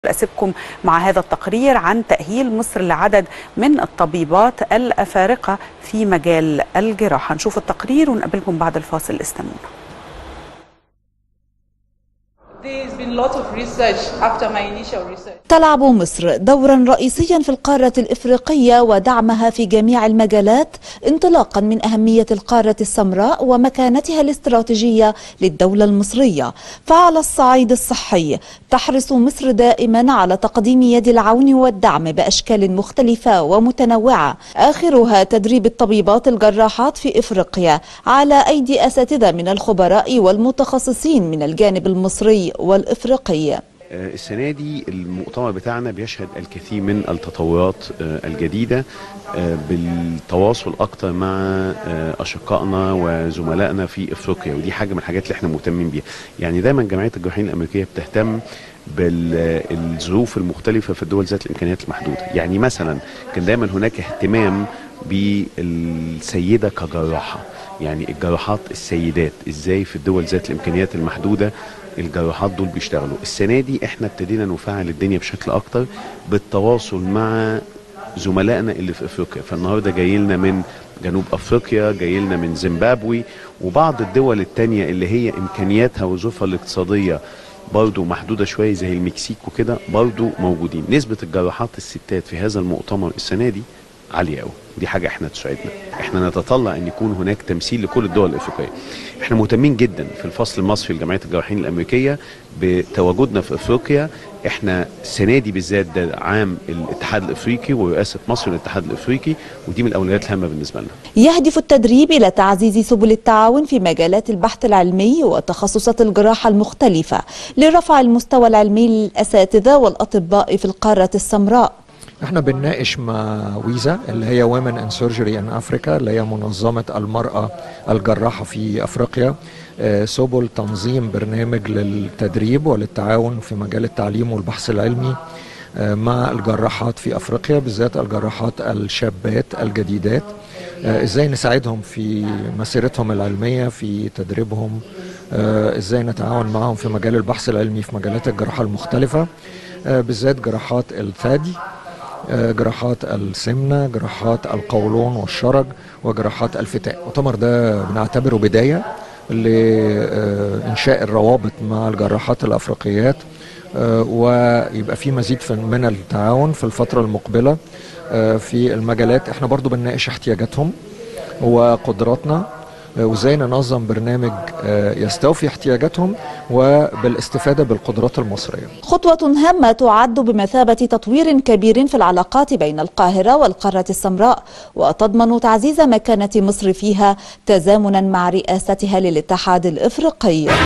أسيبكم مع هذا التقرير عن تأهيل مصر لعدد من الطبيبات الأفارقة في مجال الجراحة نشوف التقرير ونقابلكم بعد الفاصل استنونا تلعب مصر دورا رئيسيا في القارة الإفريقية ودعمها في جميع المجالات انطلاقا من أهمية القارة السمراء ومكانتها الاستراتيجية للدولة المصرية فعلى الصعيد الصحي تحرص مصر دائما على تقديم يد العون والدعم بأشكال مختلفة ومتنوعة آخرها تدريب الطبيبات الجراحات في إفريقيا على أيدي أساتذة من الخبراء والمتخصصين من الجانب المصري والإفريقي السنة دي المؤتمر بتاعنا بيشهد الكثير من التطورات الجديدة بالتواصل أكتر مع أشقائنا وزملائنا في إفريقيا ودي حاجة من الحاجات اللي احنا مهتمين بيها يعني دايما جمعية الجراحين الأمريكية بتهتم بالظروف المختلفة في الدول ذات الإمكانيات المحدودة يعني مثلا كان دايما هناك اهتمام بالسيدة كجراحة يعني الجراحات السيدات ازاي في الدول ذات الامكانيات المحدوده الجراحات دول بيشتغلوا السنه دي احنا ابتدينا نفعل الدنيا بشكل اكتر بالتواصل مع زملائنا اللي في افريقيا فالنهارده جاي لنا من جنوب افريقيا جاي لنا من زيمبابوي وبعض الدول التانية اللي هي امكانياتها وظروفها الاقتصاديه برضه محدوده شويه زي المكسيك وكده برضه موجودين نسبه الجراحات الستات في هذا المؤتمر السنه دي عاليه قوي ودي حاجه احنا تسعدنا احنا نتطلع ان يكون هناك تمثيل لكل الدول الافريقيه احنا مهتمين جدا في الفصل المصري لجمعيه الجراحين الامريكيه بتواجدنا في افريقيا احنا السنه دي بالذات ده عام الاتحاد الافريقي ورئاسه مصر للاتحاد الافريقي ودي من الاولويات الهامه بالنسبه لنا. يهدف التدريب الى تعزيز سبل التعاون في مجالات البحث العلمي وتخصصات الجراحه المختلفه لرفع المستوى العلمي للاساتذه والاطباء في القاره السمراء. احنا بنناقش مع ويزا اللي هي وومن ان سيرجري ان افريكا اللي هي منظمه المراه الجراحه في افريقيا سبل تنظيم برنامج للتدريب وللتعاون في مجال التعليم والبحث العلمي مع الجراحات في افريقيا بالذات الجراحات الشابات الجديدات ازاي نساعدهم في مسيرتهم العلميه في تدريبهم ازاي نتعاون معهم في مجال البحث العلمي في مجالات الجراحه المختلفه بالذات جراحات الثدي جراحات السمنه جراحات القولون والشرج وجراحات الفتاء المؤتمر ده بنعتبره بدايه لانشاء الروابط مع الجراحات الافريقيات ويبقى في مزيد من التعاون في الفتره المقبله في المجالات احنا برضو بنناقش احتياجاتهم وقدراتنا وازاي ننظم برنامج يستوفي احتياجاتهم وبالاستفاده بالقدرات المصريه. خطوه هامه تعد بمثابه تطوير كبير في العلاقات بين القاهره والقاره السمراء وتضمن تعزيز مكانه مصر فيها تزامنا مع رئاستها للاتحاد الافريقي.